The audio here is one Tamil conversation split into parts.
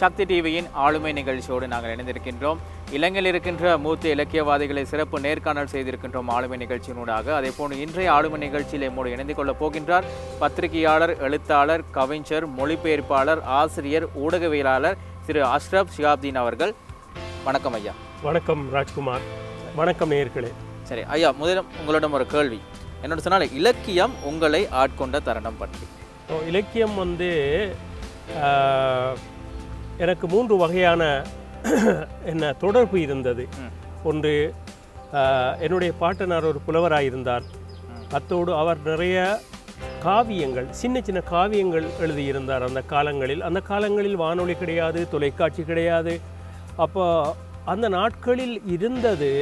சக்தி டிவியின் ஆளுமை நிகழ்ச்சியோடு நாங்கள் இணைந்திருக்கின்றோம் இலங்கையில் இருக்கின்ற மூத்த இலக்கியவாதிகளை சிறப்பு நேர்காணல் செய்திருக்கின்றோம் ஆளுமை நிகழ்ச்சியினூடாக அதே போன்று இன்றைய ஆளுமை நிகழ்ச்சியில் எம்மோடு இணைந்து கொள்ளப் போகின்றார் பத்திரிகையாளர் எழுத்தாளர் கவிஞர் மொழிபெயர்ப்பாளர் ஆசிரியர் ஊடகவியலாளர் திரு அஷ்ரப் ஷியாப்தீன் அவர்கள் வணக்கம் ஐயா வணக்கம் ராஜ்குமார் வணக்கம் நேயர்களே சரி ஐயா முதலில் உங்களிடம் ஒரு கேள்வி என்னோட சொன்னால் இலக்கியம் உங்களை ஆட்கொண்ட தருணம் பற்றி ஸோ இலக்கியம் வந்து ஆஹ், எனக்கு மூன்று வகையான என்ன தொடர்பு இருந்தது ம். ஒன்று ஆஹ், என்னுடைய பாட்டனார் ஒரு புலவராக இருந்தார் ம். அத்தோடு அவர் நிறைய காவியங்கள் சின்ன சின்ன காவியங்கள் எழுதியிருந்தார் அந்த காலங்களில் அந்த காலங்களில் வானொலி கிடையாது தொலைக்காட்சி கிடையாது அப்போ அந்த நாட்களில் இருந்தது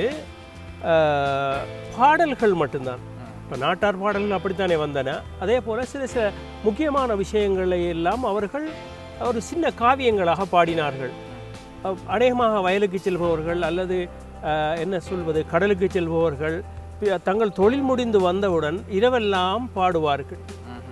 ஆஹ், பாடல்கள் மட்டும்தான் இப்போ நாட்டார் பாடல்கள் அப்படித்தானே வந்தன அதே போல் சில சில முக்கியமான விஷயங்களை எல்லாம் அவர்கள் ஒரு சின்ன காவியங்களாக பாடினார்கள் அஹ் அநேகமாக வயலுக்கு செல்பவர்கள் அல்லது அஹ், என்ன சொல்வது கடலுக்கு செல்பவர்கள் பி- தங்கள் தொழில் முடிந்து வந்தவுடன் இரவெல்லாம் பாடுவார்கள்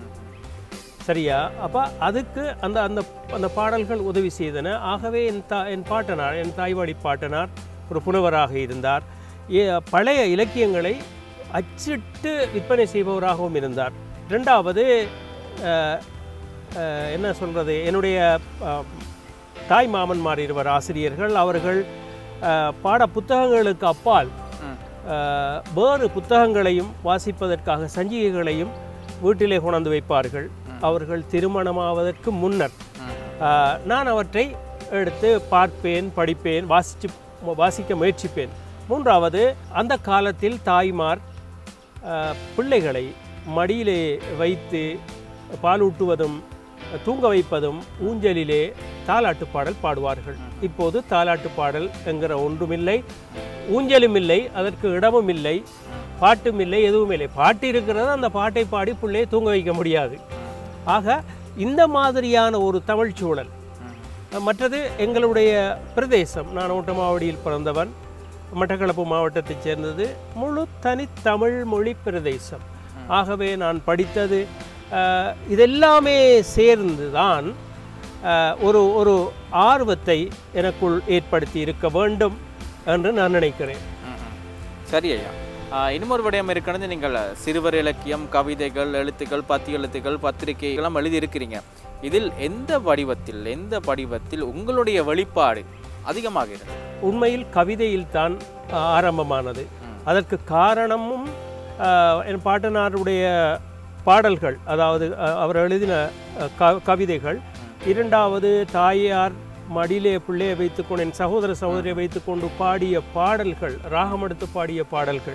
சரியா அப்போ அதுக்கு அந்த அந்த அந்த பாடல்கள் உதவி செய்தன ஆகவே என் தா என் பாட்டனார் என் தாய்வாடி பாட்டனார் ஒரு புலவராக இருந்தார் ஏ- பழைய இலக்கியங்களை அச்சிட்டு விற்பனை செய்பவராகவும் இருந்தார் ரெண்டாவது அஹ், அஹ், என்ன சொல்கிறது என்னுடைய அஹ், தாய் மாமன்மார் இருவர் ஆசிரியர்கள் அவர்கள் அஹ், பாட புத்தகங்களுக்கு அப்பால் ம். அஹ், வேறு புத்தகங்களையும் வாசிப்பதற்காக சஞ்சிகைகளையும் வீட்டிலே கொண்டாந்து வைப்பார்கள் அவர்கள் திருமணமாவதற்கு முன்னர் அஹ், நான் அவற்றை எடுத்து பார்ப்பேன் படிப்பேன் வாசித்து வாசிக்க முயற்சிப்பேன் மூன்றாவது அந்த காலத்தில் தாய்மார் அஹ், பிள்ளைகளை மடியிலே வைத்து பாலூட்டுவதும் தூங்க வைப்பதும் ஊஞ்சலிலே தாலாட்டு பாடல் பாடுவார்கள் இப்போது தாலாட்டு பாடல் என்கிற ஒன்றுமில்லை ஊஞ்சலும் இல்லை அதற்கு இடமும் இல்லை பாட்டும் இல்லை எதுவும் இல்லை பாட்டு இருக்கிறது அந்த பாட்டை பாடி பிள்ளையை தூங்க வைக்க முடியாது ஆக இந்த மாதிரியான ஒரு தமிழ் சூழல் மற்றது எங்களுடைய பிரதேசம் நான் ஓட்டமாவடியில் பிறந்தவன் மட்டக்களப்பு மாவட்டத்தைச் சேர்ந்தது முழு தனித்தமிழ் மொழி பிரதேசம் ஆகவே நான் படித்தது அஹ், இதெல்லாமே சேர்ந்து தான் அஹ், ஒரு ஒரு ஆர்வத்தை எனக்குள் ஏற்படுத்தி இருக்க வேண்டும் என்று நான் நினைக்கிறேன் ம்ஹும். சரி ஐயா ஆஹ் இன்னுமொரு விடயம் இருக்கிறது நீங்கள் சிறுவர் இலக்கியம் கவிதைகள் எழுத்துக்கள் பத்தி எழுத்துக்கள் பத்திரிகைகளும் எழுதியிருக்கிறீங்க இதில் எந்த வடிவத்தில் எந்த வடிவத்தில் உங்களுடைய வெளிப்பாடு அதிகமாக இருக்கு உண்மையில் கவிதையில் தான் ஆரம்பமானது அதற்கு காரணமும் அஹ், என் பாட்டனாருடைய பாடல்கள் அதாவது அஹ், அவர் எழுதின அஹ், க- கவிதைகள் இரண்டாவது தாயார் மடியிலே பிள்ளையை வைத்துக்கொண்டு என் சகோதர சகோதரியை வைத்துக்கொண்டு பாடிய பாடல்கள் ராகம் எடுத்து பாடிய பாடல்கள்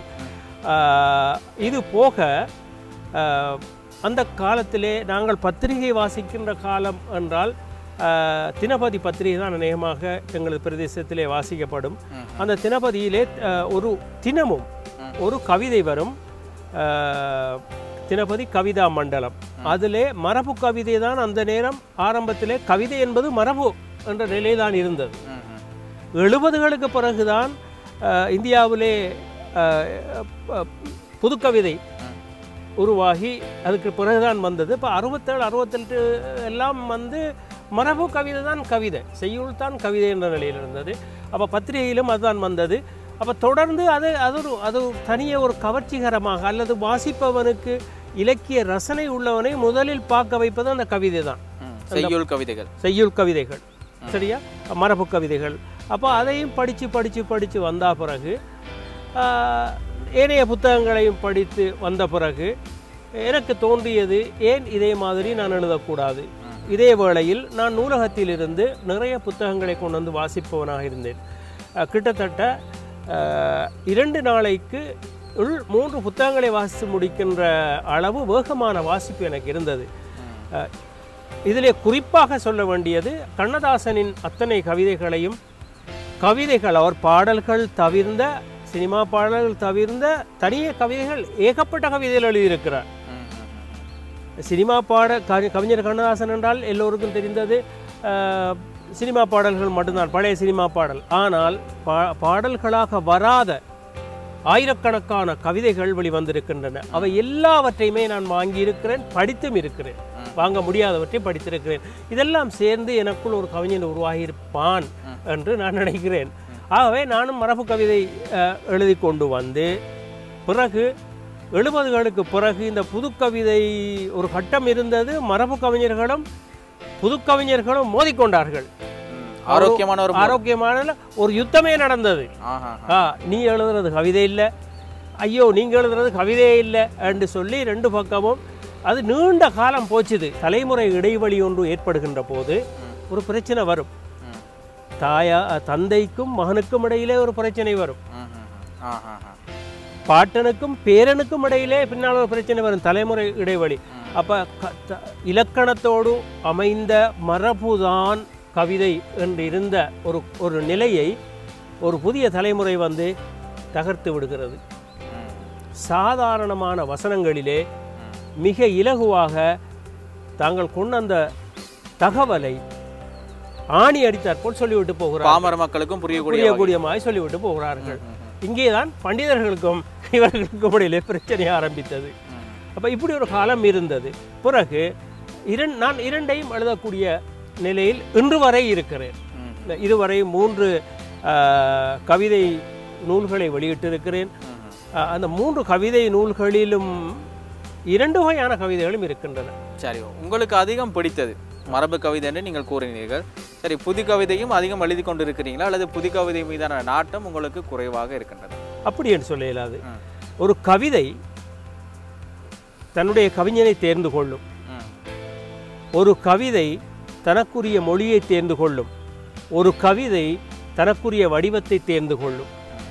அஹ், இது போக அஹ், அந்த காலத்திலே நாங்கள் பத்திரிகை வாசிக்கின்ற காலம் என்றால் அஹ், தினபதி பத்திரிகை தான் அநேகமாக எங்களது பிரதேசத்திலே வாசிக்கப்படும் ம். அந்த தினபதியிலே அஹ், ஒரு தினமும் ம். ஒரு கவிதை வரும் அஹ், தினபதி கவிதா மண்டலம் அதிலே மரபு கவிதை தான் அந்த நேரம் ஆரம்பத்திலே கவிதை என்பது மரபு என்ற நிலைதான் இருந்தது ம்ஹும். எழுபதுகளுக்கு பிறகுதான் அஹ், இந்தியாவிலே அஹ், அஹ், புதுக்கவிதை உருவாகி அதுக்கு பிறகுதான் வந்தது இப்போ அறுபத்தேழு அறுபத்தெட்டு எல்லாம் வந்து மரபு கவிதை தான் கவிதை செய்யுள் தான் கவிதை என்ற நிலையில் இருந்தது அப்போ பத்திரிகையிலும் அதுதான் வந்தது அப்போ தொடர்ந்து அது அது ஒரு அது தனியே ஒரு கவர்ச்சிகரமாக அல்லது வாசிப்பவனுக்கு இலக்கிய ரசனை உள்ளவனை முதலில் பார்க்க வைப்பது அந்த கவிதை தான் ம். செய்யுள் கவிதைகள் செய்யுள் கவிதைகள் சரியா மரபு கவிதைகள் அப்போ அதையும் படித்து படித்து படித்து வந்த பிறகு ஆஹ், ஏனைய புத்தகங்களையும் படித்து வந்த பிறகு எனக்கு தோன்றியது ஏன் இதே மாதிரி நான் எழுதக்கூடாது இதே வேளையில் நான் நூலகத்திலிருந்து நிறைய புத்தகங்களை கொண்டு வந்து வாசிப்பவனாக இருந்தேன் ஆஹ், கிட்டத்தட்ட ஆஹ், இரண்டு நாளைக்கு உள் மூன்று புத்தகங்களை வாசித்து முடிக்கின்ற அளவு வேகமான வாசிப்பு எனக்கு இருந்தது ஆஹ், இதிலே குறிப்பாக சொல்ல வேண்டியது கண்ணதாசனின் அத்தனை கவிதைகளையும் கவிதைகள் அவர் பாடல்கள் தவிர்ந்த சினிமா பாடல்கள் தவிர்ந்த தனிய கவிதைகள் ஏகப்பட்ட கவிதைகள் எழுதியிருக்கிறார் ம், ம், ம். சினிமா பாட கவி- கவிஞர் கண்ணதாசன் என்றால் எல்லோருக்கும் தெரிந்தது ஆஹ், சினிமா பாடல்கள் மட்டும்தான் பழைய சினிமா பாடல் ஆனால் பா பாடல்களாக வராத ஆயிரக்கணக்கான கவிதைகள் வெளிவந்திருக்கின்றன அவை எல்லாவற்றையுமே நான் வாங்கியிருக்கிறேன் படித்தும் இருக்கிறேன் ம், வாங்க முடியாதவற்றை படித்திருக்கிறேன் இதெல்லாம் சேர்ந்து எனக்குள் ஒரு கவிஞன் உருவாகியிருப்பான் என்று நான் நினைக்கிறேன் ஆகவே நானும் மரபு கவிதை அஹ், எழுதி கொண்டு வந்து பிறகு எழுபதுகளுக்கு பிறகு இந்த புதுக்கவிதை ஒரு கட்டம் இருந்தது மரபு கவிஞர்களும் புதுக்கவிஞர்களும் மோதிக்கொண்டார்கள் ம். ஆரோக்கியமான ஒரு ஆரோக்கியமான ஒரு யுத்தமே நடந்தது ஆஹா ஆ நீ எழுதுறது கவிதை இல்லை ஐயோ நீங்கள் எழுதுறது கவிதையே இல்லை என்று சொல்லி ரெண்டு பக்கமும் அது நீண்ட காலம் போச்சுது தலைமுறை இடைவெளி ஒன்று ஏற்படுகின்ற போது ஒரு பிரச்சனை வரும் ம். தாயா தந்தைக்கும் மகனுக்கும் இடையிலே ஒரு பிரச்சனை வரும் ம், ம், ம். ஆஹா ஆஹா. பாட்டனுக்கும் பேரனுக்கும் இடையிலே பின்னால் ஒரு பிரச்சனை வரும் தலைமுறை இடைவெளி அப்போ இலக்கணத்தோடு அமைந்த மரபுதான் கவிதை என்று இருந்த ஒரு ஒரு நிலையை ஒரு புதிய தலைமுறை வந்து தகர்த்து விடுகிறது ம். சாதாரணமான வசனங்களிலே மிக இலகுவாக தாங்கள் கொண்ட அந்த தகவலை ஆணி அடித்தாற்போல் சொல்லிவிட்டு போகிறார்கள் பாமர மக்களுக்கும் புரியக்கூடிய வகையில். புரியக்கூடியமாய் சொல்லிவிட்டு போகிறார்கள் இங்கேதான் பண்டிதர்களுக்கும் இவர்களுக்கும் இடையிலே பிரச்சனை ஆரம்பித்தது ம். அப்போ இப்படி ஒரு காலம் இருந்தது பிறகு இரண் நான் இரண்டையும் எழுதக்கூடிய நிலையில் இன்று வரை இருக்கிறேன் ம். இந்த இதுவரை மூன்று ஆஹ், கவிதை நூல்களை வெளியிட்டிருக்கிறேன் ம். ஆஹ், அந்த மூன்று கவிதை நூல்களிலும் இரண்டு வகையான கவிதைகளும் இருக்கின்றன சரி உங்களுக்கு அதிகம் பிடித்தது மரபு கவிதை என்று நீங்கள் கூறினீர்கள் சரி புது கவிதையும் அதிகம் எழுதி கொண்டு இருக்கிறீங்களா அல்லது புது கவிதை மீதான நாட்டம் உங்களுக்கு குறைவாக இருக்கின்றது அப்படி என்று சொல்ல இயலாது ம். ஒரு கவிதை தன்னுடைய கவிஞனை தேர்ந்து கொள்ளும் ம். ஒரு கவிதை தனக்குரிய மொழியை தேர்ந்து கொள்ளும் ஒரு கவிதை தனக்குரிய வடிவத்தை தேர்ந்து கொள்ளும்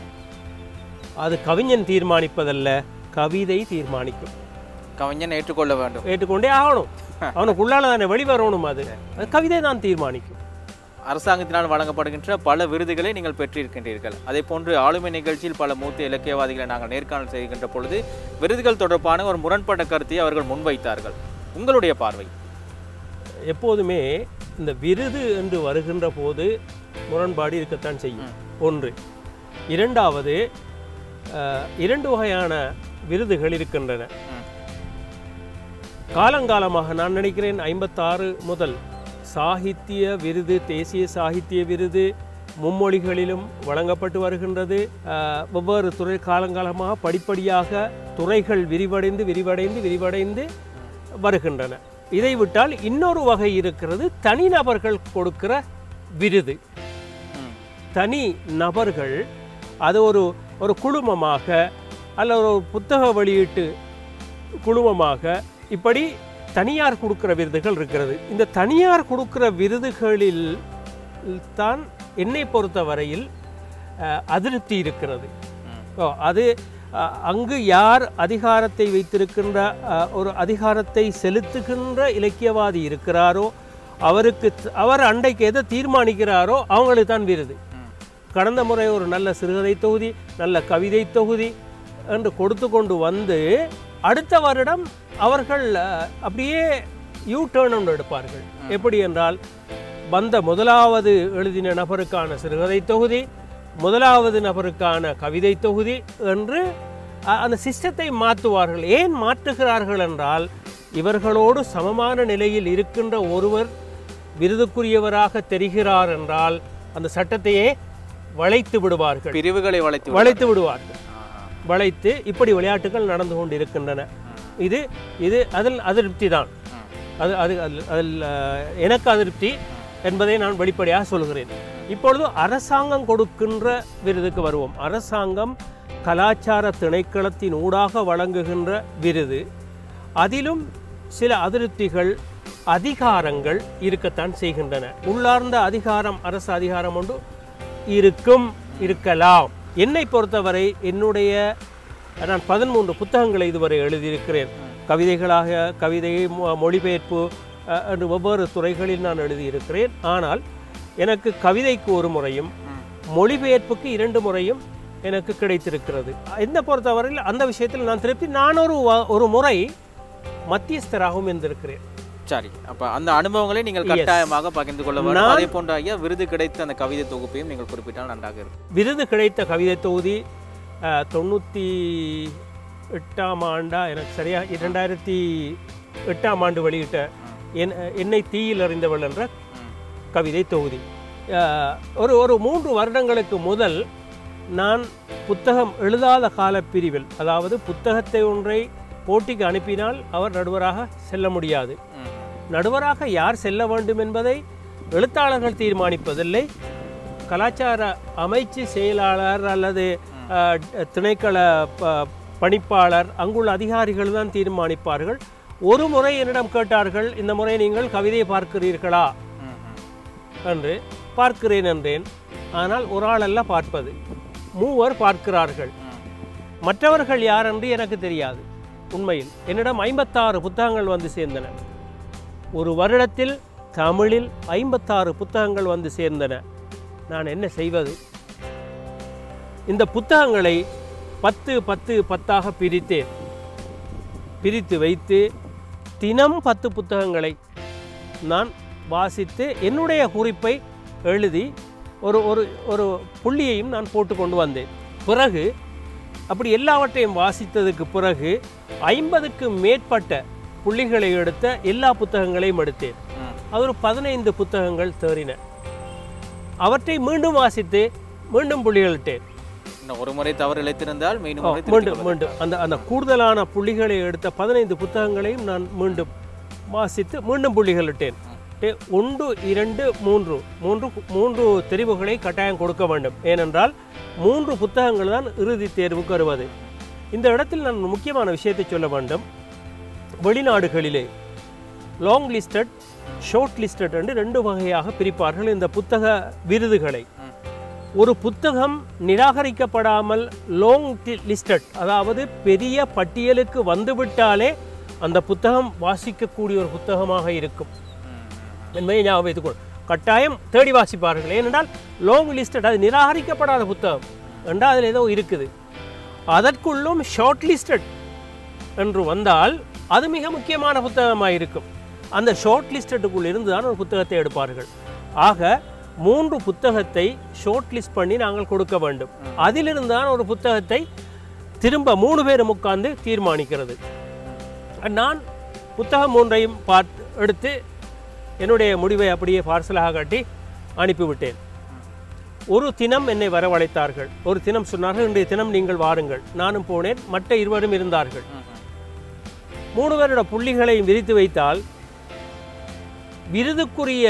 அது கவிஞன் தீர்மானிப்பதல்ல கவிதை தீர்மானிக்கும் கவிஞன் ஏற்றுக்கொள்ள வேண்டும் ஏற்றுக்கொண்டே ஆகணும் அவனுக்குள்ளால தானே வெளிவரணும் அது அது கவிதை தான் தீர்மானிக்கும் அரசாங்கத்தினால் வழங்கப்படுகின்ற பல விருதுகளை நீங்கள் பெற்றிருக்கின்றீர்கள் அதே போன்று ஆளுமை நிகழ்ச்சியில் பல மூத்த இலக்கியவாதிகளை நாங்கள் நேர்காணல் செய்கின்ற பொழுது விருதுகள் தொடர்பான ஒரு முரண்பட்ட கருத்தை அவர்கள் முன்வைத்தார்கள் உங்களுடைய பார்வை எப்போதுமே இந்த விருது என்று வருகின்ற போது முரண்பாடு இருக்கத்தான் செய்யும் ஒன்று இரண்டாவது அஹ், இரண்டு வகையான விருதுகள் இருக்கின்றன ம். காலங்காலமாக நான் நினைக்கிறேன் ஐம்பத்தாறு முதல் சாகித்ய விருது தேசிய சாகித்ய விருது மும்மொழிகளிலும் வழங்கப்பட்டு வருகின்றது அஹ், வெவ்வேறு துறை காலங்காலமாக படிப்படியாக துறைகள் விரிவடைந்து விரிவடைந்து விரிவடைந்து வருகின்றன இதை விட்டால் இன்னொரு வகை இருக்கிறது தனிநபர்கள் கொடுக்கிற விருது ம். தனி நபர்கள் அது ஒரு ஒரு குழுமமாக அல்ல ஒரு புத்தக வெளியீட்டு குழுமமாக இப்படி தனியார் கொடுக்கிற விருதுகள் இருக்கிறது இந்த தனியார் கொடுக்கிற விருதுகளில் தான் என்னை பொறுத்த வரையில் அஹ், அதிருப்தி இருக்கிறது ம். ஓ, அது அஹ், அங்கு யார் அதிகாரத்தை வைத்திருக்கின்ற அஹ், ஒரு அதிகாரத்தை செலுத்துகின்ற இலக்கியவாதி இருக்கிறாரோ அவருக்கு த- அவர் அண்டைக்கு எதை தீர்மானிக்கிறாரோ அவங்களுக்கு தான் விருது ம். கடந்த முறை ஒரு நல்ல சிறுகதை தொகுதி நல்ல கவிதை தொகுதி என்று கொடுத்து கொண்டு வந்து அடுத்த வருடம் அவர்கள் அஹ், அப்படியே யூ டேர்ன் ஒன்று எடுப்பார்கள் எப்படி என்றால் வந்த முதலாவது எழுதின நபருக்கான சிறுகதை தொகுதி முதலாவது நபருக்கான கவிதை தொகுதி என்று அ- அந்த சிஸ்டத்தை மாற்றுவார்கள் ஏன் மாற்றுகிறார்கள் என்றால் இவர்களோடு சமமான நிலையில் இருக்கின்ற ஒருவர் விருதுக்குரியவராக தெரிகிறார் என்றால் அந்த சட்டத்தையே வளைத்து விடுவார்கள் பிரிவுகளை வளைத்து வளைத்து விடுவார்கள் ஆஹா. வளைத்து இப்படி விளையாட்டுகள் நடந்து கொண்டிருக்கின்றன இது இது அதில் அதிருப்தி தான் ம். அது அது அதில் அதில் அஹ், எனக்கு அதிருப்தி என்பதை நான் வெளிப்படையாக சொல்கிறேன் இப்பொழுது அரசாங்கம் கொடுக்கின்ற விருதுக்கு வருவோம் அரசாங்கம் கலாச்சார திணைக்களத்தின் ஊடாக வழங்குகின்ற விருது அதிலும் சில அதிருப்திகள் அதிகாரங்கள் இருக்கத்தான் செய்கின்றன உள்ளார்ந்த அதிகாரம் அரசு அதிகாரம் ஒன்று இருக்கும் இருக்கலாம் என்னை பொறுத்தவரை என்னுடைய நான் பதிமூன்று புத்தகங்களை இதுவரை எழுதியிருக்கிறேன் கவிதைகளாக கவிதை மொ- மொழிபெயர்ப்பு அஹ், என்று வெவ்வேறு துறைகளில் நான் எழுதியிருக்கிறேன் ஆனால் எனக்கு கவிதைக்கு ஒரு முறையும் மொழிபெயர்ப்புக்கு இரண்டு முறையும் எனக்கு கிடைத்திருக்கிறது என்னை பொறுத்தவரையில் அந்த விஷயத்தில் நான் திருப்தி நான் ஒரு வ- ஒரு முறை மத்தியஸ்தராகவும் இருந்திருக்கிறேன் சரி அப்ப அந்த அனுபவங்களை நீங்கள் Yes. கட்டாயமாக பகிர்ந்து கொள்ள வேண்டும் நான்- அதே போன்ற ஐயா விருது கிடைத்த அந்த கவிதை தொகுப்பையும் நீங்கள் குறிப்பிட்டால் நன்றாக இருக்கும் விருது கிடைத்த கவிதை தொகுதி அஹ், தொண்ணூற்றி எட்டாம் ஆண்டா எனக்கு சரியா இரண்டாயிரத்தி எட்டாம் ஆண்டு வெளியிட்ட என் என்னை தீயில் அறிந்தவள் என்ற கவிதை தொகுதி அஹ், ஒரு ஒரு மூன்று வருடங்களுக்கு முதல் நான் புத்தகம் எழுதாத காலப்பிரிவில் அதாவது புத்தகத்தை ஒன்றை போட்டிக்கு அனுப்பினால் அவர் நடுவராக செல்ல முடியாது ம். நடுவராக யார் செல்ல வேண்டும் என்பதை எழுத்தாளர்கள் தீர்மானிப்பதில்லை கலாச்சார அமைச்சு செயலாளர் அல்லது அஹ், திணைக்கள ப- பணிப்பாளர் அங்குள்ள அதிகாரிகள் தான் தீர்மானிப்பார்கள் ஒரு முறை என்னிடம் கேட்டார்கள் இந்த முறை நீங்கள் கவிதையை பார்க்கிறீர்களா ம். என்று பார்க்கிறேன் என்றேன் ஆனால் ஒரு ஆளல்ல பார்ப்பது மூவர் பார்க்கிறார்கள் ம். மற்றவர்கள் யார் என்று எனக்கு தெரியாது உண்மையில் என்னிடம் ஐம்பத்தாறு புத்தகங்கள் வந்து சேர்ந்தன ஒரு வருடத்தில் தமிழில் ஐம்பத்தாறு புத்தகங்கள் வந்து சேர்ந்தன நான் என்ன செய்வது இந்த புத்தகங்களை பத்து பத்து பத்தாக பிரித்தேன் பிரித்து வைத்து தினம் பத்து புத்தகங்களை நான் வாசித்து என்னுடைய குறிப்பை எழுதி ஒரு ஒரு ஒரு புள்ளியையும் நான் போட்டு கொண்டு வந்தேன் பிறகு அப்படி எல்லாவற்றையும் வாசித்ததுக்கு பிறகு ஐம்பதுக்கு மேற்பட்ட புள்ளிகளை எடுத்த எல்லா புத்தகங்களையும் எடுத்தேன் ம். அது ஒரு பதினைந்து புத்தகங்கள் தேறின அவற்றை மீண்டும் வாசித்து மீண்டும் புள்ளிகளிட்டேன் இன்னும் ஒரு முறை தவறு இழைத்திருந்தால் மீண்டும் முறை திருத்திக் மீண்டும் மீண்டும் அந்த அந்த கூடுதலான புள்ளிகளை எடுத்த பதினைந்து புத்தகங்களையும் நான் மீண்டும் வாசித்து மீண்டும் புள்ளிகளிட்டேன் டே- ஒன்று இரண்டு மூன்று மூன்று மூன்று தெரிவுகளை கட்டாயம் கொடுக்க வேண்டும் ஏனென்றால் மூன்று புத்தகங்கள் தான் இறுதி தேர்வுக்கு வருவது இந்த இடத்தில் நான் ஒரு முக்கியமான விஷயத்தை சொல்ல வேண்டும் வெளிநாடுகளிலே லாங் லிஸ்டட் ஷார்ட் லிஸ்டட் என்று ரெண்டு வகையாக பிரிப்பார்கள் இந்த புத்தக விருதுகளை ம். ஒரு புத்தகம் நிராகரிக்கப்படாமல் லாங் லிஸ்டட் அதாவது பெரிய பட்டியலுக்கு வந்துவிட்டாலே அந்த புத்தகம் வாசிக்கக்கூடிய ஒரு புத்தகமாக இருக்கும் ம். என்பதை ஞாபகம் வைத்துக்கொள் கட்டாயம் தேடி வாசிப்பார்கள் ஏனென்றால் லாங் லிஸ்டட் அது நிராகரிக்கப்படாத புத்தகம் என்றால் அதில் ஏதோ இருக்குது அதற்குள்ளும் ஷார்ட் லிஸ்டட் என்று வந்தால் அது மிக முக்கியமான புத்தகமாக இருக்கும் அந்த ஷார்ட் லிஸ்டட்டுக்குள் இருந்து தான் ஒரு புத்தகத்தை எடுப்பார்கள் ஆக மூன்று புத்தகத்தை ஷார்ட் லிஸ்ட் பண்ணி நாங்கள் கொடுக்க வேண்டும் அதிலிருந்து தான் ஒரு புத்தகத்தை திரும்ப மூணு பேரும் உட்கார்ந்து தீர்மானிக்கிறது நான் புத்தகம் மூன்றையும் பார்த்து எடுத்து என்னுடைய முடிவை அப்படியே பார்சலாக காட்டி அனுப்பிவிட்டேன் ஒரு தினம் என்னை வரவழைத்தார்கள் ஒரு தினம் சொன்னார்கள் இன்றைய தினம் நீங்கள் வாருங்கள் நானும் போனேன் மற்ற இருவரும் இருந்தார்கள் ம். மூணு பேரோட புள்ளிகளையும் விரித்து வைத்தால் விருதுக்குரிய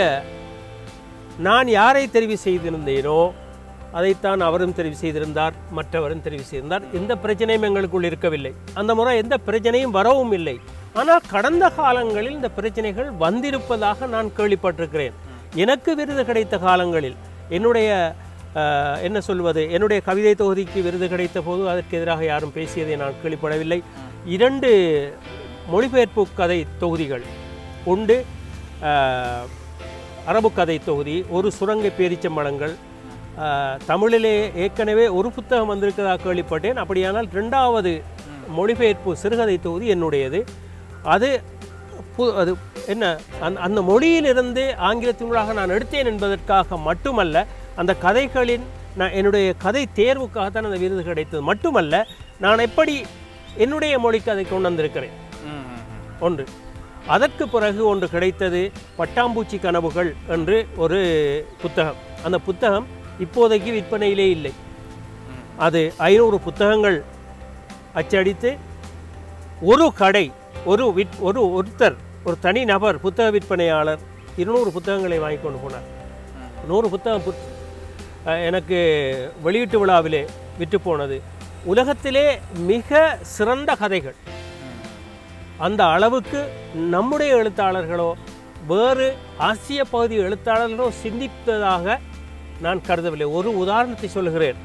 நான் யாரை தெரிவு செய்திருந்தேனோ அதைத்தான் அவரும் தெரிவு செய்திருந்தார் மற்றவரும் தெரிவு செய்திருந்தார் எந்த பிரச்சனையும் எங்களுக்குள் இருக்கவில்லை அந்த முறை எந்த பிரச்சனையும் வரவும் இல்லை ஆனால் கடந்த காலங்களில் இந்த பிரச்சனைகள் வந்திருப்பதாக நான் கேள்விப்பட்டிருக்கிறேன் எனக்கு விருது கிடைத்த காலங்களில் என்னுடைய அஹ், என்ன சொல்வது என்னுடைய கவிதை தொகுதிக்கு விருது கிடைத்த போது அதற்கு எதிராக யாரும் பேசியதை நான் கேள்விப்படவில்லை இரண்டு மொழிபெயர்ப்பு கதை தொகுதிகள் உண்டு அஹ், அரபு கதை தொகுதி ஒரு சுரங்க பேரிச்சம்பழங்கள் அஹ், தமிழிலே ஏற்கனவே ஒரு புத்தகம் வந்திருக்கிறதா கேள்விப்பட்டேன் அப்படியானால் ரெண்டாவது மொழிபெயர்ப்பு சிறுகதை தொகுதி என்னுடையது அது பு அது என்ன அந்த அந்த மொழியிலிருந்து ஆங்கிலத்தினூடாக நான் எடுத்தேன் என்பதற்காக மட்டுமல்ல அந்த கதைகளின் நான் என்னுடைய கதை தேர்வுக்காகத்தான் அந்த விருது கிடைத்தது மட்டுமல்ல நான் எப்படி என்னுடைய மொழிக்கு அதை கொண்டு வந்திருக்கிறேன் ம். ம். ம். ஒன்று அதற்கு பிறகு ஒன்று கிடைத்தது பட்டாம்பூச்சி கனவுகள் என்று ஒரு புத்தகம் அந்த புத்தகம் இப்போதைக்கு விற்பனையிலே இல்லை அது ஐநூறு புத்தகங்கள் அச்சடித்து ஒரு கடை ஒரு விற் ஒரு ஒருத்தர் ஒரு தனி நபர் புத்தக விற்பனையாளர் இருநூறு புத்தகங்களை வாங்கி கொண்டு போனார் நூறு புத்தகம் புத்- அஹ், எனக்கு வெளியீட்டு விழாவிலே விற்று போனது உலகத்திலே மிக சிறந்த கதைகள் அந்த அளவுக்கு நம்முடைய எழுத்தாளர்களோ வேறு ஆசிய பகுதி எழுத்தாளர்களோ சிந்தித்ததாக நான் கருதவில்லை ஒரு உதாரணத்தை சொல்கிறேன்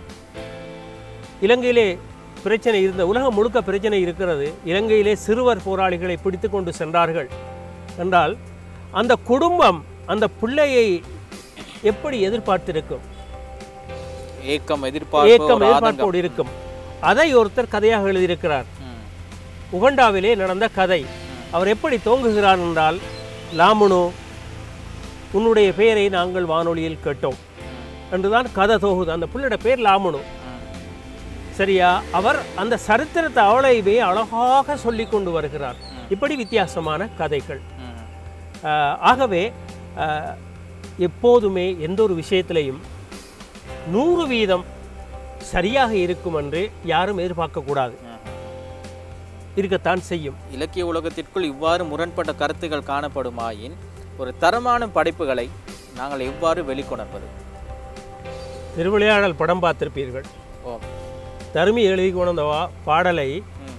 இலங்கையிலே பிரச்சனை இருந்த உலகம் முழுக்க பிரச்சனை இருக்கிறது இலங்கையிலே சிறுவர் போராளிகளை பிடித்து கொண்டு சென்றார்கள் என்றால் அந்த குடும்பம் அந்த பிள்ளையை எப்படி எதிர்பார்த்திருக்கும் ஏக்கம் எதிர்பார்ப்பு ஏக்கம் ஒரு ஆதங்கம். எதிர்பார்ப்போடு இருக்கும் அதை ஒருத்தர் கதையாக எழுதியிருக்கிறார் ம். உகண்டாவிலே நடந்த கதை அவர் எப்படி தோங்குகிறார் என்றால் லாமுனு உன்னுடைய பெயரை நாங்கள் வானொலியில் கேட்டோம் என்றுதான் கதை தோகுது அந்த பிள்ளையோட பேர் லாமுனு ம். சரியா அவர் அந்த சரித்திரத்தை அவளைவே அழகாக சொல்லி கொண்டு வருகிறார் இப்படி வித்தியாசமான கதைகள் ம். ஆஹ், ஆகவே ஆஹ், எப்போதுமே எந்த ஒரு விஷயத்திலையும் நூறு வீதம் சரியாக இருக்கும் என்று யாரும் எதிர்பார்க்கக்கூடாது இருக்கத்தான் செய்யும் இலக்கிய உலகத்திற்குள் இவ்வாறு முரண்பட்ட கருத்துக்கள் காணப்படுமாயின் ஒரு தரமான படைப்புகளை நாங்கள் எவ்வாறு வெளிக்கொணர்வது திருவிளையாடல் படம் பார்த்திருப்பீர்கள் ஓ தருமி எழுதி கொண்ட வா- பாடலை ம்.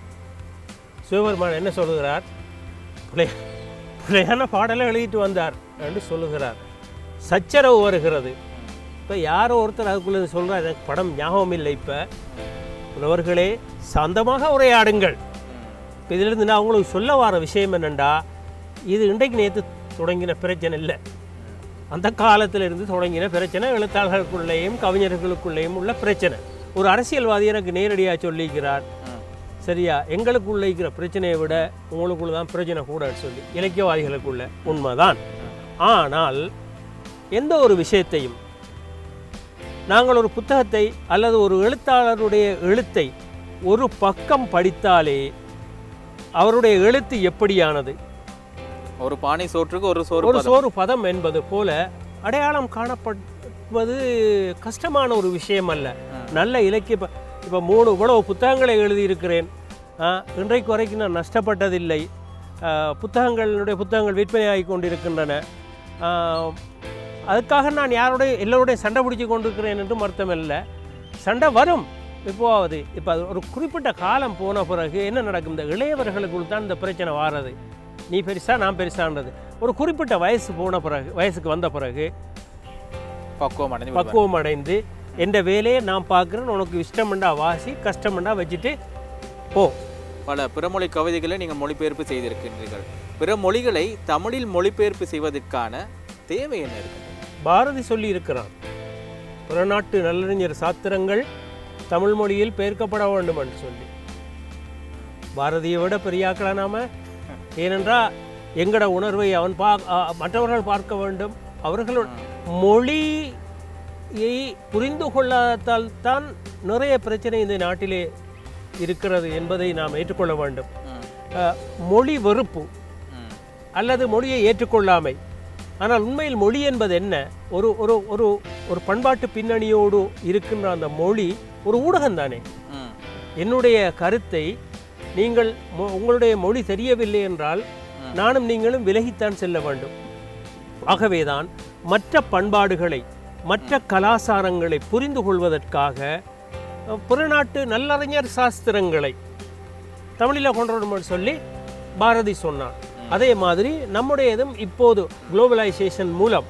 சிவபெருமான் என்ன சொல்லுகிறார் பிள்ளை பிள்ளையான பாடலை எழுதிட்டு வந்தார் என்று சொல்லுகிறார் சச்சரவு வருகிறது இப்போ யாரோ ஒருத்தர் அதுக்குள்ளே சொல்கிறார் எனக்கு படம் ஞாபகம் இல்லை இப்போ உழவர்களே சாந்தமாக உரையாடுங்கள் இப்போ இதிலிருந்து நான் உங்களுக்கு சொல்ல வர விஷயம் என்னென்னா இது இன்றைக்கு நேற்று தொடங்கின பிரச்சனை இல்லை அந்த காலத்துல இருந்து தொடங்கின பிரச்சனை எழுத்தாளர்களுக்குள்ளேயும் கவிஞர்களுக்குள்ளேயும் உள்ள பிரச்சனை ஒரு அரசியல்வாதி எனக்கு நேரடியாக சொல்லிக்கிறார் ம். சரியா எங்களுக்குள்ள இருக்கிற பிரச்சனையை விட உங்களுக்குள்ள தான் பிரச்சனை கூடன்னு சொல்லி இலக்கியவாதிகளுக்குள்ள உண்மைதான் ஆனால் எந்த ஒரு விஷயத்தையும் நாங்கள் ஒரு புத்தகத்தை அல்லது ஒரு எழுத்தாளருடைய எழுத்தை ஒரு பக்கம் படித்தாலே அவருடைய எழுத்து எப்படியானது ஒரு பானை சோற்றுக்கு ஒரு சோறு ஒரு பதம். சோறு பதம் என்பது போல அடையாளம் காணப்படுவது கஷ்டமான ஒரு விஷயம் அல்ல நல்ல இலக்கிய ப- இப்போ மூணு இவ்வளவு புத்தகங்களை எழுதியிருக்கிறேன் ஆ, இன்றைக்கு வரைக்கும் நான் நஷ்டப்பட்டதில்லை ஆ, புத்தகங்களுடைய புத்தகங்கள் விற்பனையாகி கொண்டிருக்கின்றன ஆ, அதுக்காக நான் யாரோடைய எல்லோருடைய சண்டை பிடிச்சி கொண்டிருக்கிறேன் என்றும் அர்த்தம் இல்லை சண்டை வரும் இப்போவாவது இப்போ அது ஒரு குறிப்பிட்ட காலம் போன பிறகு என்ன நடக்கும் இந்த இளையவர்களுக்குள் தான் இந்த பிரச்சனை வாரது நீ பெருசா நான் பெருசான்றது ஒரு குறிப்பிட்ட வயசு போன பிறகு வயசுக்கு வந்த பிறகு பக்குவம் அடைஞ்சு விடுவார். பக்குவம் அடைந்து என்ற வேலையை நான் பார்க்குறேன் உனக்கு இஷ்டம்ண்டா வாசி கஷ்டம்ண்டா வச்சுட்டு போ பல பிறமொழி கவிதைகளை நீங்கள் மொழிபெயர்ப்பு செய்திருக்கின்றீர்கள் பிற மொழிகளை தமிழில் மொழிபெயர்ப்பு செய்வதற்கான தேவை என்ன இருக்கு பாரதி சொல்லி இருக்கிறான் புறநாட்டு நல்லறிஞர் சாத்திரங்கள் தமிழ் மொழியில் பெயர்க்கப்பட வேண்டும் என்று சொல்லி பாரதியை விட பெரியாக்களா நாம ஏனென்றால் எங்கட உணர்வை அவன் பா அ- மற்றவர்கள் பார்க்க வேண்டும் அவர்கள் மொழியை புரிந்து கொள்ளாததால் தான் நிறைய பிரச்சனை இந்த நாட்டிலே இருக்கிறது என்பதை நாம் ஏற்றுக்கொள்ள வேண்டும் ம், அஹ், மொழி வெறுப்பு ம், அல்லது மொழியை ஏற்றுக்கொள்ளாமை ஆனால் உண்மையில் மொழி என்பது என்ன ஒரு ஒரு ஒரு ஒரு பண்பாட்டு பின்னணியோடு இருக்கின்ற அந்த மொழி ஒரு ஊடகம் தானே ம், என்னுடைய கருத்தை நீங்கள் மொ- உங்களுடைய மொழி தெரியவில்லை என்றால் நானும் நீங்களும் விலகித்தான் செல்ல வேண்டும் ஆகவேதான் மற்ற பண்பாடுகளை மற்ற கலாசாரங்களை புரிந்து கொள்வதற்காக அஹ், புறநாட்டு நல்லறிஞர் சாஸ்திரங்களை தமிழில் கொண்டு சொல்லி பாரதி சொன்னான் அதே மாதிரி நம்முடையதும் இப்போது குளோபலைசேஷன் மூலம்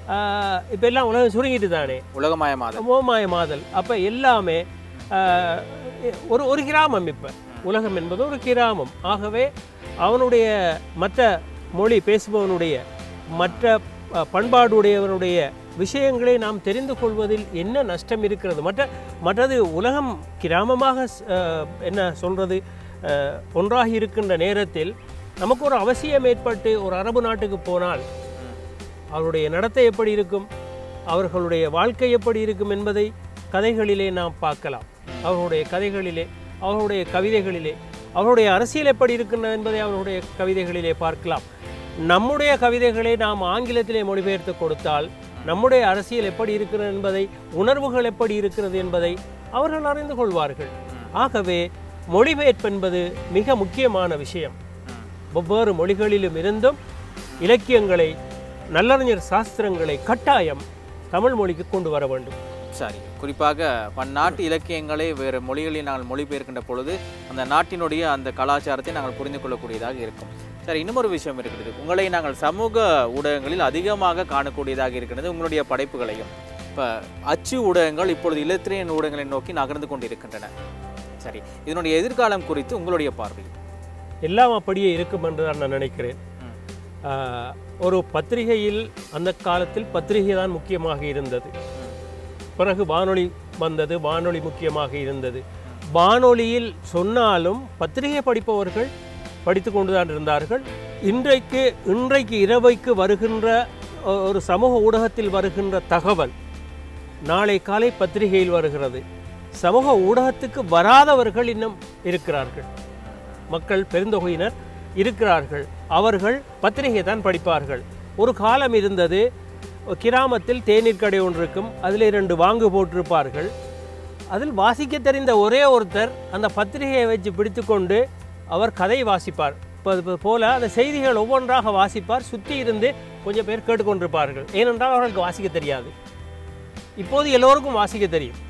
இப்போ எல்லாம் உலகம் சுருங்கிட்டு தானே உலகமயமாதல் மோமாயமாதல் அப்போ எல்லாமே ஆஹ், ஒரு ஒரு கிராமம் இப்போ உலகம் என்பது ஒரு கிராமம் ஆகவே அவனுடைய மற்ற மொழி பேசுபவனுடைய மற்ற அஹ், பண்பாடுடையவனுடைய விஷயங்களை நாம் தெரிந்து கொள்வதில் என்ன நஷ்டம் இருக்கிறது மற்ற மற்றது உலகம் கிராமமாக ஸ்- அஹ், என்ன சொல்றது அஹ், ஒன்றாகி இருக்கின்ற நேரத்தில் நமக்கு ஒரு அவசியம் ஏற்பட்டு ஒரு அரபு நாட்டுக்கு போனால் அவருடைய நடத்தை எப்படி இருக்கும் அவர்களுடைய வாழ்க்கை எப்படி இருக்கும் என்பதை கதைகளிலே நாம் பார்க்கலாம் அவர்களுடைய கதைகளிலே அவர்களுடைய கவிதைகளிலே அவருடைய அரசியல் எப்படி இருக்கின்றது என்பதை அவர்களுடைய கவிதைகளிலே பார்க்கலாம் நம்முடைய கவிதைகளை நாம் ஆங்கிலத்திலே மொழிபெயர்த்து கொடுத்தால் நம்முடைய அரசியல் எப்படி இருக்கிறது என்பதை உணர்வுகள் எப்படி இருக்கிறது என்பதை அவர்கள் அறிந்து கொள்வார்கள் ஆகவே மொழிபெயர்ப்பு என்பது மிக முக்கியமான விஷயம் ஒவ்வொரு மொழிகளிலும் இருந்தும் இலக்கியங்களை நல்லறிஞர் சாஸ்திரங்களை கட்டாயம் தமிழ் மொழிக்கு கொண்டு வர வேண்டும் சரி குறிப்பாக பன்னாட்டு இலக்கியங்களை வேறு மொழிகளில் நாங்கள் மொழிபெயர்க்கின்ற பொழுது அந்த நாட்டினுடைய அந்த கலாச்சாரத்தை நாங்கள் புரிந்து கொள்ளக்கூடியதாக இருக்கும் சரி இன்னொரு விஷயம் இருக்கிறது உங்களை நாங்கள் சமூக ஊடகங்களில் அதிகமாக காணக்கூடியதாக இருக்கிறது உங்களுடைய படைப்புகளையும் இப்போ அச்சு ஊடகங்கள் இப்பொழுது இலத்திரியன் ஊடகங்களை நோக்கி நகர்ந்து கொண்டிருக்கின்றன சரி இதனுடைய எதிர்காலம் குறித்து உங்களுடைய பார்வை எல்லாம் அப்படியே இருக்கும் என்று தான் நான் நினைக்கிறேன் ம். ஆஹ், ஒரு பத்திரிகையில் அந்த காலத்தில் பத்திரிகை தான் முக்கியமாக இருந்தது பிறகு வானொலி வந்தது வானொலி முக்கியமாக இருந்தது வானொலியில் சொன்னாலும் பத்திரிகை படிப்பவர்கள் படித்து கொண்டுதான் இருந்தார்கள் இன்றைக்கு இன்றைக்கு இரவைக்கு வருகின்ற ஒ- ஒரு சமூக ஊடகத்தில் வருகின்ற தகவல் நாளை காலை பத்திரிகையில் வருகிறது சமூக ஊடகத்துக்கு வராதவர்கள் இன்னும் இருக்கிறார்கள் மக்கள் பெருந்தொகையினர் இருக்கிறார்கள் அவர்கள் பத்திரிகை தான் படிப்பார்கள் ஒரு காலம் இருந்தது கிராமத்தில் தேநீர் கடை ஒன்று இருக்கும் அதில் இரண்டு வாங்கு போட்டிருப்பார்கள் அதில் வாசிக்க தெரிந்த ஒரே ஒருத்தர் அந்த பத்திரிகையை வச்சு பிடித்துக்கொண்டு அவர் கதை வாசிப்பார் இப்போ அது போல அந்த செய்திகள் ஒவ்வொன்றாக வாசிப்பார் சுற்றி இருந்து கொஞ்சம் பேர் கேட்டுக்கொண்டிருப்பார்கள் ஏனென்றால் அவர்களுக்கு வாசிக்க தெரியாது இப்போது எல்லோருக்கும் வாசிக்க தெரியும்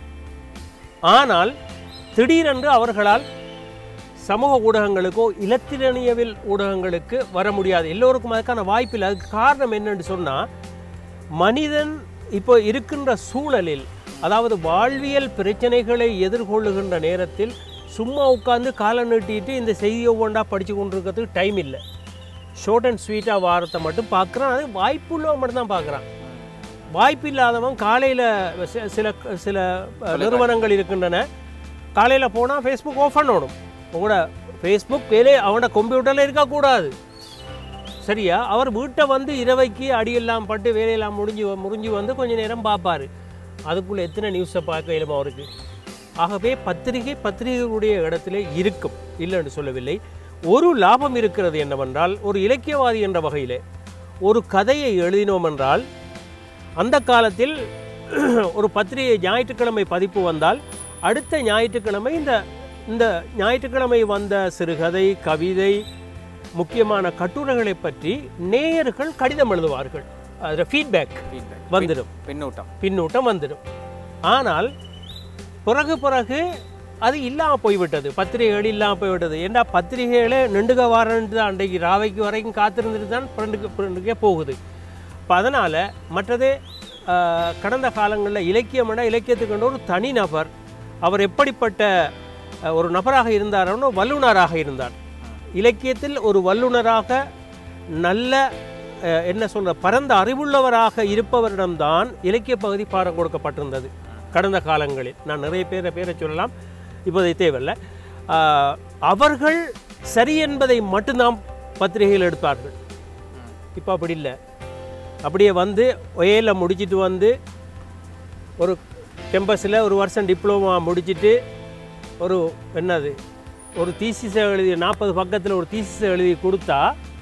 ஆனால் திடீரென்று அவர்களால் சமூக ஊடகங்களுக்கோ இலத்திரனியவில் ஊடகங்களுக்கு வர முடியாது எல்லோருக்கும் அதுக்கான வாய்ப்பில்லை அதுக்கு காரணம் என்னன்னு சொன்னால் மனிதன் இப்போ இருக்கின்ற சூழலில் அதாவது வாழ்வியல் பிரச்சனைகளை எதிர்கொள்ளுகின்ற நேரத்தில் சும்மா உட்காந்து காலை நீட்டிட்டு இந்த செய்தியை ஒவ்வொன்றா படித்து கொண்டிருக்கிறதுக்கு டைம் இல்லை ஷார்ட் அண்ட் ஸ்வீட்டாக வாரத்தை மட்டும் பார்க்குறான் அது வாய்ப்புள்ளவன் மட்டும் தான் பார்க்குறான் வாய்ப்பு இல்லாதவன் காலையில் சில சில அஹ், நிறுவனங்கள் இருக்கின்றன காலையில் போனால் ஃபேஸ்புக் ஓஃப் பண்ணணும் உங்களோட ஃபேஸ்புக் வேலை அவனோட கம்ப்யூட்டரில் இருக்கக்கூடாது சரியா அவர் வீட்டை வந்து இரவைக்கு அடியெல்லாம் பட்டு வேலையெல்லாம் முடிஞ்சு முடிஞ்சு வந்து கொஞ்ச நேரம் பார்ப்பாரு அதுக்குள்ளே எத்தனை நியூஸை பார்க்க இயலும் அவருக்கு ஆகவே பத்திரிகை பத்திரிகைகளுடைய இடத்திலே இருக்கும் இல்லைன்னு சொல்லவில்லை ஒரு லாபம் இருக்கிறது என்னவென்றால் ஒரு இலக்கியவாதி என்ற வகையிலே ஒரு கதையை எழுதினோம் என்றால் அந்த காலத்தில் ஒரு பத்திரிகை ஞாயிற்றுக்கிழமை பதிப்பு வந்தால் அடுத்த ஞாயிற்றுக்கிழமை இந்த இந்த ஞாயிற்றுக்கிழமை வந்த சிறுகதை கவிதை முக்கியமான கட்டுரைகளை பற்றி நேயர்கள் கடிதம் எழுதுவார்கள் அதில் ஃபீட்பேக் feedback. வந்துடும் பின்னூட்டம் பின்னூட்டம் வந்துடும் ஆனால் பிறகு பிறகு அது இல்லாமல் போய்விட்டது பத்திரிகைகள் இல்லாமல் போய்விட்டது ஏன்னா பத்திரிகைகளே நிண்டுக வாரன்ட்டு தான் அன்றைக்கு ராவைக்கு வரைக்கும் காத்திருந்துட்டு தான் ஃப்ரெண்டுக்கு ஃப்ரெண்டுக்கே போகுது இப்போ அதனால் மற்றது ஆஹ், கடந்த காலங்களில் இலக்கியம்னா இலக்கியத்துக்கு ஒரு தனிநபர் அவர் எப்படிப்பட்ட அஹ், ஒரு நபராக இருந்தார்னு வல்லுனராக இருந்தார் இலக்கியத்தில் ஒரு வல்லுனராக நல்ல அஹ், என்ன சொல்ற பரந்த அறிவுள்ளவராக இருப்பவரிடம்தான் இலக்கிய பகுதி பாடம் கொடுக்கப்பட்டிருந்தது கடந்த காலங்களில் நான் நிறைய பேரை பேரை சொல்லலாம் இப்போதை தேவையில்லை ஆஹ், அவர்கள் சரி என்பதை மட்டும்தான் பத்திரிகையில் எடுப்பார்கள் இப்போ அப்படி இல்லை அப்படியே வந்து ஒயலில் முடிச்சிட்டு வந்து ஒரு கேம்பஸில் ஒரு வருஷம் டிப்ளமா முடிச்சிட்டு ஒரு என்னது ஒரு தீசிஸை எழுதி நாற்பது பக்கத்தில் ஒரு தீசிஸை எழுதி கொடுத்தா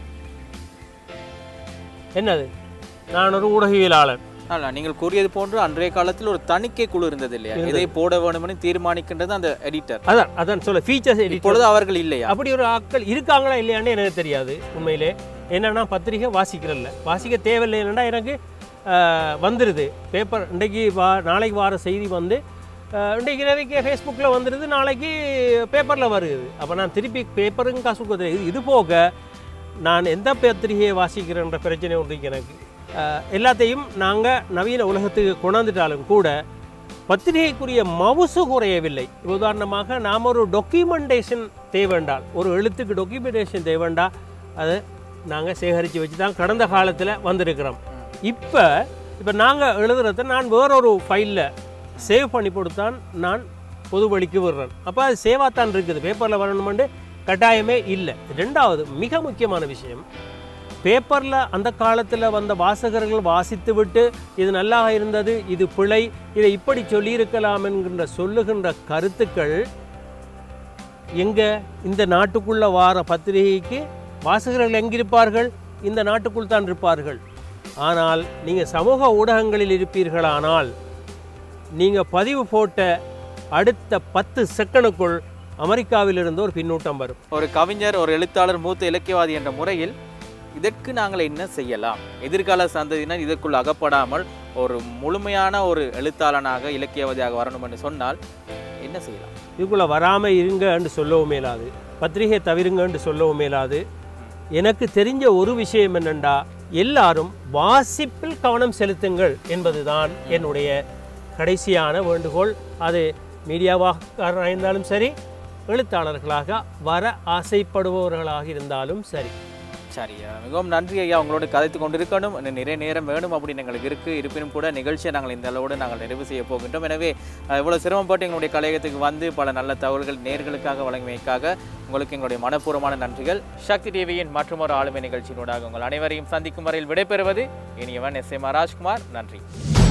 என்னது நான் ஒரு ஊடகவியலாளர் அல்ல நீங்கள் கூறியது போன்று அன்றைய காலத்தில் ஒரு தணிக்கை குழு இருந்தது இல்லையா இதை போட வேணும்னு தீர்மானிக்கின்றது அந்த எடிட்டர் அதான் அதான் சொல்ல ஃபீச்சர்ஸ் எடிட் இப்பொழுது அவர்கள் இல்லையா அப்படி ஒரு ஆட்கள் இருக்காங்களா இல்லையான்னு எனக்கு தெரியாது உண்மையிலே என்னன்னா பத்திரிகை வாசிக்கிறல்ல வாசிக்க தேவையில்லை என்னன்னா எனக்கு ஆஹ், வந்துடுது பேப்பர் இன்றைக்கு வா நாளைக்கு வார செய்தி வந்து ஆஹ், இன்றைக்கு இரவைக்கு ஃபேஸ்புக்கில் வந்துடுது நாளைக்கு பேப்பரில் வருது அப்போ நான் திருப்பி பேப்பரும் காசு கொடுக்குறது இது இது போக நான் எந்த பத்திரிகையை வாசிக்கிறேன்ற பிரச்சனை ஒன்று இருக்கு எனக்கு ஆஹ், எல்லாத்தையும் நாங்கள் நவீன உலகத்துக்கு கொண்டாந்துட்டாலும் கூட பத்திரிகைக்குரிய மவுசு குறையவில்லை உதாரணமாக நாம் ஒரு டாக்குமெண்டேஷன் தேவைண்டால் ஒரு எழுத்துக்கு டாக்குமெண்டேஷன் தேவைண்டா அதை நாங்கள் சேகரித்து வச்சு தான் கடந்த காலத்தில் வந்திருக்கிறோம் இப்போ இப்போ நாங்கள் எழுதுறத நான் வேறொரு ஃபைலில் சேவ் பண்ணி கொடுத்தான் நான் பொது வழிக்கு விடுறேன் அப்போ அது சேவாக தான் இருக்குது பேப்பரில் வரணுமெண்டு கட்டாயமே இல்லை ரெண்டாவது மிக முக்கியமான விஷயம் பேப்பரில் அந்த காலத்தில் வந்த வாசகர்கள் வாசித்து விட்டு இது நல்லா இருந்தது இது பிழை இதை இப்படி சொல்லியிருக்கலாம் என்கின்ற சொல்லுகின்ற கருத்துக்கள் எங்க இந்த நாட்டுக்குள்ள வார பத்திரிகைக்கு வாசகர்கள் எங்கிருப்பார்கள் இந்த நாட்டுக்குள் தான் இருப்பார்கள் ஆனால் நீங்கள் சமூக ஊடகங்களில் இருப்பீர்களானால் நீங்கள் பதிவு போட்ட அடுத்த பத்து செகண்டுக்குள் அமெரிக்காவிலிருந்து ஒரு பின்னூட்டம் வரும் ஒரு கவிஞர் ஒரு எழுத்தாளர் மூத்த இலக்கியவாதி என்ற முறையில் இதற்கு நாங்கள் என்ன செய்யலாம் எதிர்கால சந்ததியினர் இதற்குள் அகப்படாமல் ஒரு முழுமையான ஒரு எழுத்தாளனாக இலக்கியவாதியாக வரணும் என்று சொன்னால் என்ன செய்யலாம் இதுக்குள்ளே வராமல் இருங்கன்னு சொல்லவும் மேலாது பத்திரிகை தவிருங்கன்னு சொல்லவும் மேலாது எனக்கு தெரிஞ்ச ஒரு விஷயம் என்னண்டா எல்லாரும் வாசிப்பில் கவனம் செலுத்துங்கள் என்பதுதான் என்னுடைய கடைசியான வேண்டுகோள் அது மீடியாவாக இருந்தாலும் சரி எழுத்தாளர்களாக வர ஆசைப்படுபவர்களாக இருந்தாலும் சரி சரி அஹ் மிகவும் நன்றி ஐயா உங்களோட கதைத்து கொண்டிருக்கணும் இன்னும் நிறைய நேரம் வேணும் அப்படின்னு எங்களுக்கு இருக்கு இருப்பினும் கூட நிகழ்ச்சியை நாங்கள் இந்த அளவோடு நாங்கள் நிறைவு செய்ய போகின்றோம் எனவே அஹ், இவ்வளவு சிரமப்பட்டு எங்களுடைய கலையகத்துக்கு வந்து பல நல்ல தகவல்கள் நேர்களுக்காக வழங்கியமைக்காக உங்களுக்கு எங்களுடைய மனப்பூர்வமான நன்றிகள் சக்தி டிவியின் மற்றொரு ஆளுமை நிகழ்ச்சியினூடாக உங்கள் அனைவரையும் சந்திக்கும் வரையில் விடைபெறுவது இனியவன் எஸ் எம் ராஜ்குமார் நன்றி